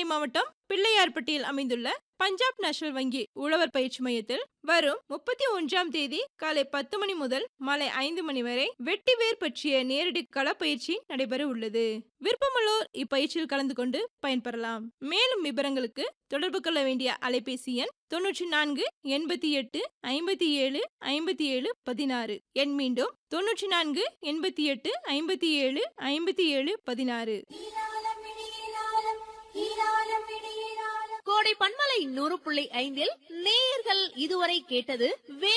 மாவட்டம் பிள்ளையார்பட்டியில் அமைந்துள்ள பஞ்சாப் நேஷனல் வங்கி உழவர் பயிற்சி மையத்தில் வரும் முப்பத்தி ஒன்றாம் தேதி காலை பத்து மணி முதல் மாலை ஐந்து மணி வரை வெட்டி வேர் பற்றிய நேரடி களப்பயிற்சி நடைபெற உள்ளது விருப்பமுள்ளோர் இப்பயிற்சியில் கலந்து கொண்டு பயன்பெறலாம் மேலும் விவரங்களுக்கு தொடர்பு கொள்ள வேண்டிய அலைபேசி எண் தொன்னூற்றி நான்கு எண்பத்தி எட்டு ஐம்பத்தி ஏழு ஐம்பத்தி ஏழு பதினாறு எண் மீண்டும் தொன்னூற்றி நான்கு எண்பத்தி எட்டு ஐம்பத்தி ஏழு ஐம்பத்தி ஏழு பதினாறு கோடை பண்பலை நூறு புள்ளி ஐந்தில் நேயர்கள் இதுவரை கேட்டது வே